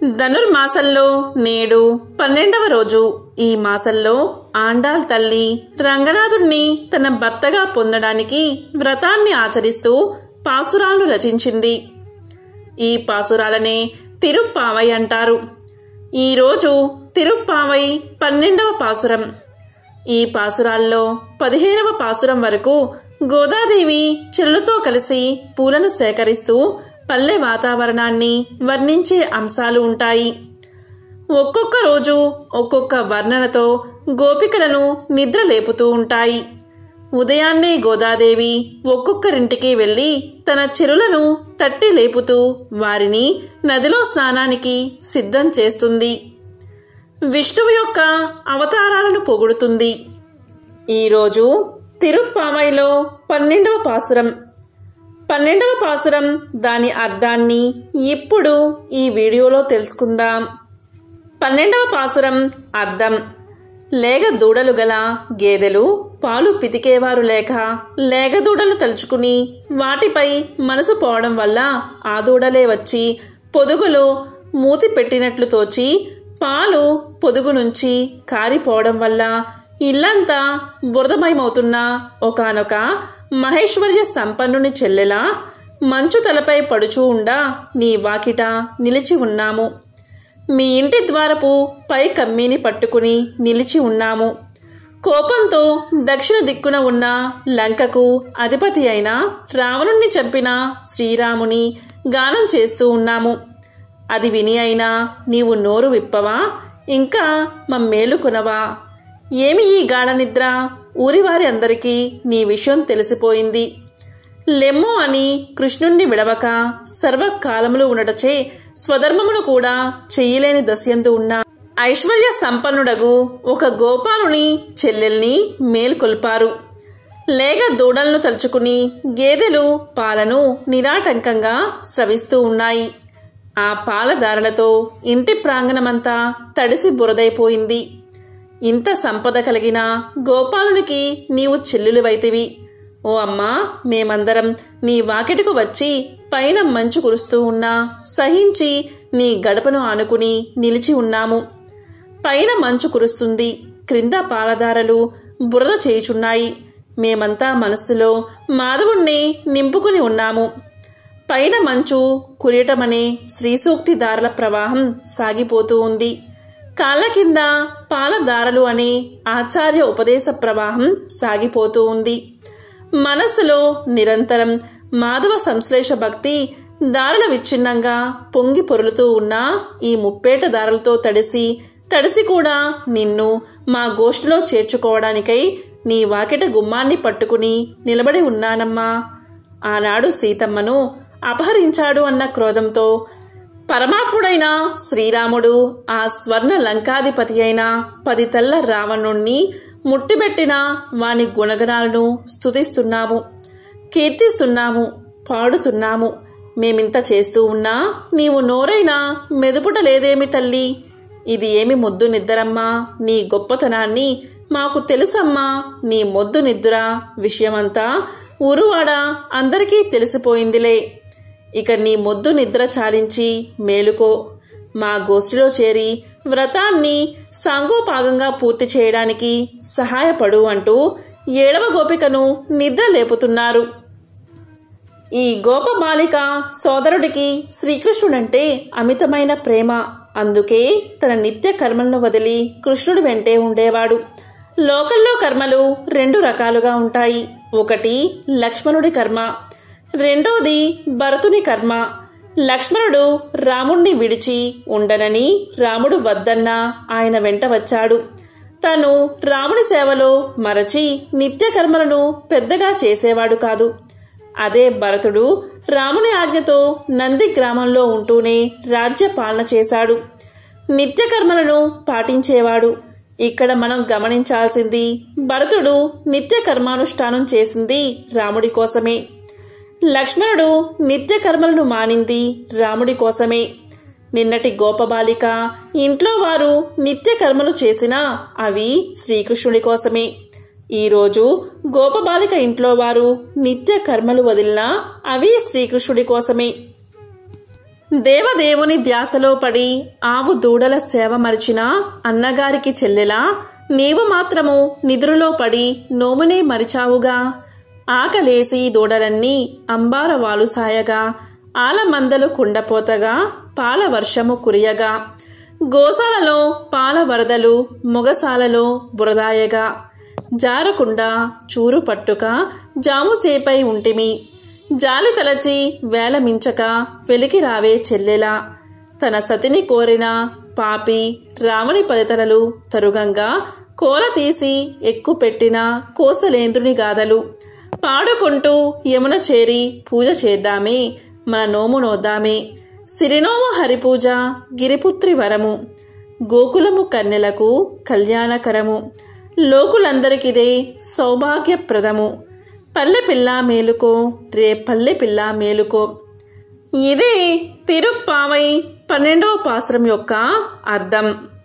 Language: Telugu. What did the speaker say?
ధనుర్మాసంలో నేడు పన్నెండవ రోజు ఈ మాసంలో ఆండాల్ తల్లి రంగనాథుణ్ణి తన భర్తగా పొందడానికి వ్రతాన్ని ఆచరిస్తూ పాసురాలను రచించింది ఈ పాసురాలనే తిరుప్పావై అంటారు ఈరోజు తిరుప్పావై పన్నెండవ పాసురం ఈ పాసురాల్లో పదిహేనవ పాసురం వరకు గోదాదేవి చెల్లుతో కలిసి పూలను సేకరిస్తూ పల్లె వాతావరణాన్ని వర్ణించే అంశాలు ఉంటాయి ఒక్కొక్క రోజు ఒక్కొక్క వర్ణనతో గోపికలను నిద్ర లేపుతూ ఉంటాయి ఉదయాన్నే గోదాదేవి ఒక్కొక్కరింటికి వెళ్ళి తన చెరులను తట్టి లేపుతూ వారిని నదిలో స్నానానికి సిద్ధం చేస్తుంది విష్ణువు యొక్క అవతారాలను పొగుడుతుంది ఈరోజు తిరుప్పావైలో పన్నెండవ పాసురం పన్నెండవ పాసురం దాని అర్థాన్ని ఇప్పుడు ఈ వీడియోలో తెలుసుకుందాం పన్నెండవ పాసురం అర్థం లేగ దూడలు గల గేదెలు పాలు పితికేవారు లేక లేగ దూడలు తలుచుకుని వాటిపై మనసు పోవడం వల్ల ఆ దూడలే వచ్చి పొదుగులో మూతి పెట్టినట్లు తోచి పాలు పొదుగు నుంచి కారిపోవడం వల్ల ఇల్లంతా బురదమయమవుతున్న ఒకనొక మహేశ్వర్య సంపన్నుని చెల్లెలా మంచు తలపై పడుచూ ఉండా నీ వాకిట నిలిచి ఉన్నాము మీ ఇంటి ద్వారపు పై కమ్మీని పట్టుకుని నిలిచి ఉన్నాము కోపంతో దక్షిణ దిక్కున ఉన్న లంకకు అధిపతి అయిన రావణుణ్ణి చంపిన శ్రీరాముని గానం చేస్తూ ఉన్నాము అది విని అయినా నీవు నోరు విప్పవా ఇంకా మమ్మేలుకొనవా ఏమి ఈ గాఢ నిద్ర ఊరివారి అందరికీ నీ విషయం తెలిసిపోయింది లెమ్ము అని కృష్ణుణ్ణి విడవక సర్వకాలములు ఉండటచే స్వధర్మమును కూడా చెయ్యలేని దశయందు ఉన్న ఐశ్వర్య సంపన్నుడగు ఒక గోపాలుని చెల్లెల్ని మేల్కొల్పారు లేగ దూడలను తలుచుకుని గేదెలు పాలను నిరాటంకంగా స్రవిస్తూ ఉన్నాయి ఆ పాలదారులతో ఇంటి ప్రాంగణమంతా తడిసి బురదైపోయింది ఇంత సంపద కలిగిన గోపాలునికి నీవు చెల్లులివైతివి ఓ అమ్మా మేమందరం నీ వాకిటికు వచ్చి పైన మంచు కురుస్తూ ఉన్నా సహించి నీ గడపను ఆనుకుని నిలిచి ఉన్నాము పైన మంచు కురుస్తుంది క్రింద పాలధారలు బురద చేయుచున్నాయి మేమంతా మనస్సులో మాధవుణ్ణి నింపుకుని ఉన్నాము పైన మంచు కురియటమనే శ్రీసూక్తి దారుల ప్రవాహం సాగిపోతూ ఉంది కాళ్ళ కింద పాలదారలు అనే ఆచార్య ఉపదేశ ప్రవాహం సాగిపోతూ ఉంది మనస్సులో నిరంతరం మాధవ సంశ్లేష భక్తి దారుల విచ్ఛిన్నంగా పొంగి పొరులుతూ ఉన్న ఈ ముప్పేట దారులతో తడిసి తడిసి కూడా నిన్ను మా గోష్ఠిలో చేర్చుకోవడానికై నీ వాకిట గుమ్మాన్ని పట్టుకుని నిలబడి ఉన్నానమ్మా ఆనాడు సీతమ్మను అపహరించాడు అన్న క్రోధంతో పరమాత్ముడైన శ్రీరాముడు ఆ స్వర్ణ లంకాధిపతి అయిన పది తెల్ల రావణుణ్ణి ముట్టిబెట్టిన వాని గుణగణాలను స్తుతిస్తున్నాము కీర్తిస్తున్నాము పాడుతున్నాము మేమింత చేస్తూ ఉన్నా నీవు నోరైనా మెదుపుట లేదేమి తల్లి ఇది ఏమి మొద్దు నిద్రమ్మా నీ గొప్పతనాన్ని మాకు తెలుసమ్మా నీ మొద్దు నిద్ర విషయమంతా ఊరువాడ అందరికీ తెలిసిపోయిందిలే ఇక నీ మొద్దు నిద్ర చాలించి మేలుకో మా గోష్ఠిలో చేరి వ్రతాన్ని సాంగోపాగంగా పూర్తి చేయడానికి సహాయపడు అంటూ ఏడవ గోపికను నిద్ర లేపుతున్నారు ఈ గోపబాలిక సోదరుడికి శ్రీకృష్ణుడంటే అమితమైన ప్రేమ అందుకే తన నిత్య కర్మలను వదిలి కృష్ణుడి వెంటే ఉండేవాడు లోకల్లో కర్మలు రెండు రకాలుగా ఉంటాయి ఒకటి లక్ష్మణుడి కర్మ రెండోది భరతుని కర్మ లక్ష్మణుడు రాముణ్ణి విడిచి ఉండనని రాముడు వద్దన్నా ఆయన వెంట వచ్చాడు తను రాముని సేవలో మరచి నిత్య కర్మలను పెద్దగా చేసేవాడు కాదు అదే భరతుడు రాముని ఆజ్ఞతో నంది గ్రామంలో ఉంటూనే రాజ్య పాలన చేశాడు నిత్య కర్మలను పాటించేవాడు ఇక్కడ మనం గమనించాల్సింది భరతుడు నిత్య కర్మానుష్ఠానం చేసింది రాముడి కోసమే లక్ష్మణుడు నిత్య కర్మలను మానింది రాముడి కోసమే నిన్నటి గోపబాలిక ఇంట్లో వారు నిత్య కర్మలు చేసినా అవి శ్రీకృష్ణుడి కోసమే ఈరోజు గోపబాలిక ఇంట్లో వారు నిత్య కర్మలు వదిలినా అవి శ్రీకృష్ణుడి కోసమే దేవదేవుని ధ్యాసలో పడి ఆవు దూడల సేవ మరిచిన అన్నగారికి చెల్లెలా నీవు మాత్రము నిద్రలో పడి నోమునే మరిచావుగా ఆకలేసి దూడలన్నీ అంబారవాలు సాయగా ఆలమందలు కుండపోతగా పాల వర్షము కురియగా గోశాలలో పాల వరదలు మొగసాలలో బురదాయగా జారకుండా చూరు పట్టుక జాముసేపై ఉంటిమి జాలి తలచి వేలమించక వెలికి రావే చెల్లెలా తన సతిని కోరిన పాపి రావణి పదితలలు తరుగంగా కోల తీసి ఎక్కుపెట్టిన కోసలేంద్రుని గాథలు పాడుకుంటూ యమున చేరి పూజ చేద్దామే మన నోము నోద్దామే సిరినోమ హరిపూజ గిరిపుత్రి వరము గోకులము కన్నెలకు కళ్యాణకరము లోకులందరికిదే సౌభాగ్యప్రదము పల్లె పిల్ల మేలుకో రే పల్లె పిల్ల మేలుకో ఇదే తిరుప్పావై పన్నెండవ పాశ్రం యొక్క అర్థం